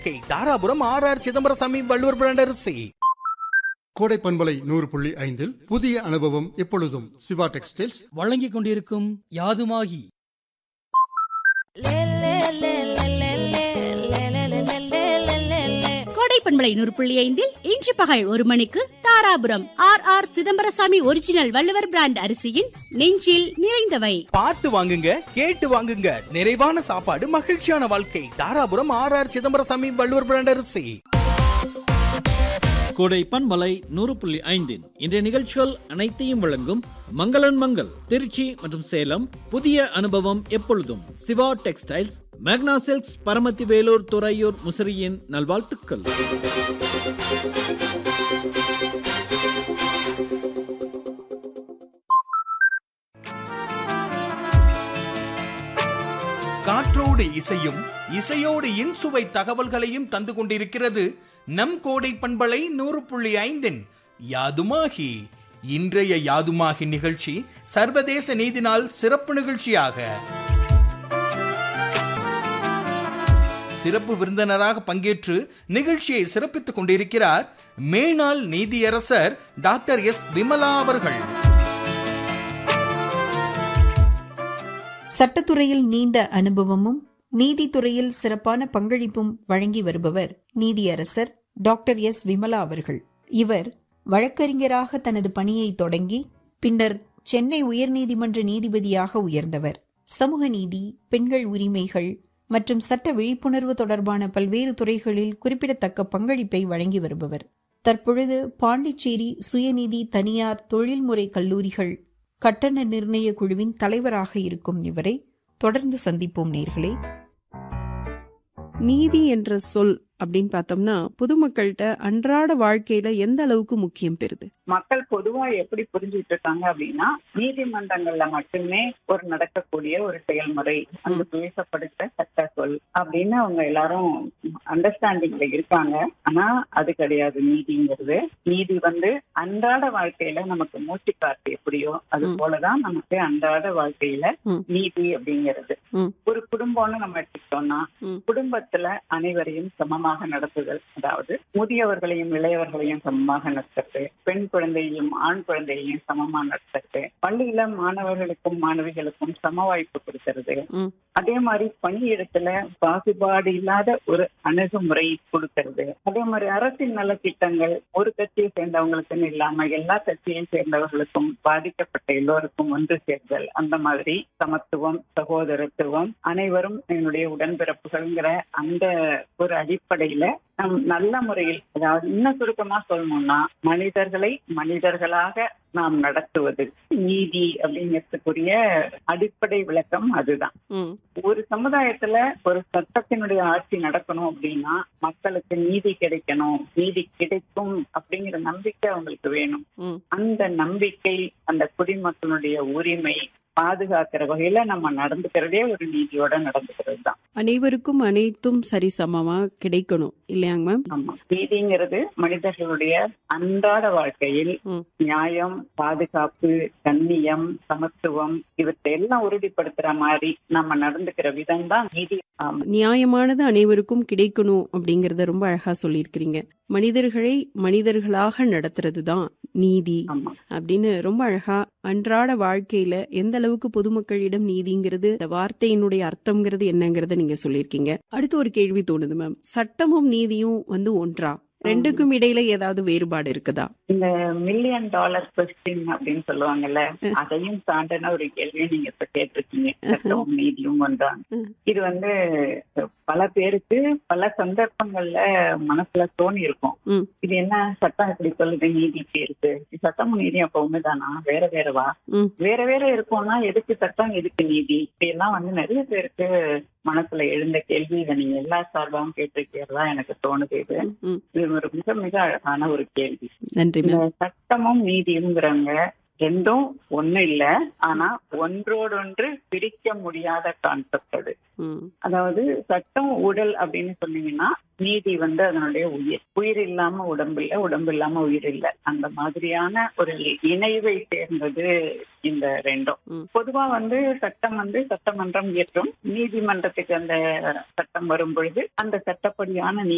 வாழ்க்கை Dharapuram R R Chidambarasamy Valluvar brand அரிசி கோடை பண்பலை நூறு புள்ளி ஐந்தில் புதிய அனுபவம் எப்பொழுதும் சிவா டெக்ஸ்டைல்ஸ் வழங்கிக் கொண்டிருக்கும் யாதுமாகி கோடை பண்பலை நூறு புள்ளி ஐந்தில் இன்று பகல் ஒரு மணிக்கு Dharapuram R R Chidambarasamy original Valluvar brand அரிசியின் நெஞ்சில் நிறைந்தவை பார்த்து வாங்குங்க கேட்டு வாங்குங்க நிறைவான சாப்பாடு மகிழ்ச்சியான வாழ்க்கை Dharapuram R R Chidambarasamy Valluvar brand அரிசி கோடை பண்பலை நூறு புள்ளி ஐந்தின் இன்றைய நிகழ்ச்சிகள் அனைத்தையும் வழங்கும் மங்களன் மங்கள் திருச்சி மற்றும் சேலம் புதிய அனுபவம் எப்பொழுதும் சிவா டெக்ஸ்டைல்ஸ் மேக்னா சில்க்ஸ் பரமத்தி வேலூர் துறையூர் முசிறியின் நல்வாழ்த்துக்கள் காற்றோடு இசையும் இசையோடு இன்சுவை தகவல்களையும் தந்து கொண்டிருக்கிறது நம் கோடை பண்பலை நூறு புள்ளி ஐந்தின் யாதுமாகி இன்றைய யாதுமாகி நிகழ்ச்சி சர்வதேச நீதி நாள் சிறப்பு நிகழ்ச்சியாக சிறப்பு விருந்தினராக பங்கேற்று நிகழ்ச்சியை சிறப்பித்துக் கொண்டிருக்கிறார் மேனாள் நீதியரசர் டாக்டர் எஸ் விமலா அவர்கள் சட்டத்துறையில் நீண்ட அனுபவமும் நீதித்துறையில் சிறப்பான பங்களிப்பும் வழங்கி வருபவர் நீதியரசர் டாக்டர் எஸ் விமலா அவர்கள் இவர் வழக்கறிஞராக தனது பணியை தொடங்கி பின்னர் சென்னை உயர்நீதிமன்ற நீதிபதியாக உயர்ந்தவர் சமூக நீதி பெண்கள் உரிமைகள் மற்றும் சட்ட விழிப்புணர்வு தொடர்பான பல்வேறு துறைகளில் குறிப்பிடத்தக்க பங்களிப்பை வழங்கி வருபவர் தற்பொழுது பாண்டிச்சேரி சுயநீதி தனியார் தொழில்முறை கல்லூரிகள் கட்டண நிர்ணய குழுவின் தலைவராக இருக்கும் இவரை தொடர்ந்து சந்திப்போம் நேர்களே நீதி என்ற சொல் அப்படின்னு பார்த்தோம்னா பொதுமக்கள்கிட்ட அன்றாட வாழ்க்கையில எந்த அளவுக்கு முக்கியம் பெறுது மக்கள் பொதுவா எப்படி புரிஞ்சுட்டு இருக்காங்க அப்படின்னா நீதிமன்றங்கள்ல மட்டுமே ஒரு நடக்கக்கூடிய ஒரு செயல்முறை அங்கு பேசப்படுத்த சட்ட சொல் அப்படின்னு அவங்க எல்லாரும் அண்டர்ஸ்டாண்டிங்ல இருக்காங்க ஆனா அது கிடையாது நீதிங்கிறது நீதி வந்து அன்றாட வாழ்க்கையில நமக்கு மூச்சு காத்து எப்படியோ அது ம். போலதான் நமக்கு அன்றாட வாழ்க்கையில ம். நீதி அப்படிங்கிறது ம். ஒரு குடும்பம்னு நம்ம எடுத்துக்கிட்டோம்னா ம். குடும்பத்துல அனைவரையும் சமமாக நடத்துதல் அதாவது முதியவர்களையும் இளையவர்களையும் சமமாக நடத்துறது பெண் குழந்தையையும் ஆண் குழந்தையையும் சமமா நடத்துறது பள்ளியில மாணவர்களுக்கும் மாணவிகளுக்கும் சம வாய்ப்பு கொடுக்கறது ம். அதே மாதிரி பணியிடத்துல பாகுபாடு இல்லாத ஒரு அணுகுமுறை கொடுக்கறது அதே மாதிரி அரசின் நலத்திட்டங்கள் ஒரு கட்சியை சேர்ந்தவங்களுக்குன்னு இல்லாம எல்லா கட்சியை சேர்ந்தவர்களுக்கும் பாதிக்கப்பட்ட எல்லோருக்கும் ஒன்று சேர்தல் அந்த மாதிரி சமத்துவம் சகோதரத்துவம் அனைவரும் என்னுடைய உடன்பிறப்புகள்ங்கிற அந்த ஒரு அடிப்படையில நம் நல்ல முறையில் அதாவது இன்னும் சுருக்கமா சொல்லணும்னா மனிதர்களை மனிதர்களாக நாம் நடத்துவது நீதி அப்படிங்கிறதுக்குரிய அடிப்படை விளக்கம் அதுதான் ம், ஒரு சமுதாயத்துல ஒரு சட்டத்தினுடைய ஆட்சி நடக்கணும் அப்படின்னா மக்களுக்கு நீதி கிடைக்கணும் நீதி கிடைக்கும் அப்படிங்கிற நம்பிக்கை அவங்களுக்கு வேணும் ம். அந்த நம்பிக்கை அந்த குடிமக்களுடைய உரிமை பாதுகாக்கிற வகையில நம்ம நடந்துக்கிறதே ஒரு நீதியோட நடந்துக்கிறது தான் அனைவருக்கும் அனைத்தும் சரிசமமா கிடைக்கணும் இல்லையாங்க மேம் ஆமா நீதிங்கிறது மனிதர்களுடைய அன்றாட வாழ்க்கையில் ம். நியாயம் பாதுகாப்பு கண்ணியம் சமத்துவம் இவற்றை எல்லாம் உறுதிப்படுத்துற மாதிரி நம்ம நடந்துக்கிற விதம் தான் நீதி ஆமா. நியாயமானது அனைவருக்கும் கிடைக்கணும் அப்படிங்கறத ரொம்ப அழகா சொல்லியிருக்கிறீங்க மனிதர்களை மனிதர்களாக நடத்துறது தான் நீதி ஆமா அப்படின்னு ரொம்ப அழகா அன்றாட வாழ்க்கையில எந்த அளவுக்கு பொதுமக்களிடம் நீதிங்கிறது இந்த வார்த்தையினுடைய அர்த்தம்ங்கிறது என்னங்கறத நீங்க சொல்லியிருக்கீங்க அடுத்து ஒரு கேள்வி தோணுது மேம் சட்டமும் நீதியும் வந்து ஒன்றா ரெண்டுக்கும் இடையில ஏதாவது வேறுபாடு இருக்குதா இந்த மில்லியன் டாலர் கொஸ்டின் அப்படின்னு சொல்லுவாங்கல்ல ம். அதையும் தாண்டின ஒரு கேள்வியை நீங்க இப்ப கேட்டிருக்கீங்க சட்டமும் நீதியும் ஒன்றான் ம். இது வந்து பல பேருக்கு பல சந்தர்ப்பங்கள்ல மனசுல தோணி இருக்கும் ம். இது என்ன சட்டம் இப்படி சொல்லுது நீதி இப்படி இருக்கு இது சட்டமும் நீதியும் அப்ப ஒண்ணுதானா வேற வேறவா ம். வேற வேற இருக்கும்னா எதுக்கு சட்டம் எதுக்கு நீதி இப்படி எல்லாம் வந்து நிறைய பேருக்கு மனசுல எழுந்த கேள்வி இதை நீங்க எல்லா சார்பாகவும் கேட்டிருக்கிறதா எனக்கு தோணுது இது ம், ம். இது ஒரு மிக மிக அழகான ஒரு கேள்வி நன்றி இந்த மேம் சட்டமும் நீதியுங்கிறவங்க ரெண்டும் ஒண்ணு இல்ல ஆனா ஒன்றோடொன்று பிரிக்க முடியாத கான்செப்ட் அது ம், அதாவது சட்டம் உடல் அப்படின்னு சொன்னீங்கன்னா நீதி வந்து அதனுடைய உயிர் உயிர் இல்லாம உடம்பு இல்ல உடம்பு இல்லாம உயிர் இல்ல அந்த மாதிரியான ஒரு இணைவை சேர்ந்தது இந்த ரெண்டும் ம். பொதுவா வந்து சட்டம் வந்து சட்டமன்றம் இயற்றும் நீதிமன்றத்துக்கு அந்த சட்டம் வரும் பொழுது அந்த சட்டப்படியான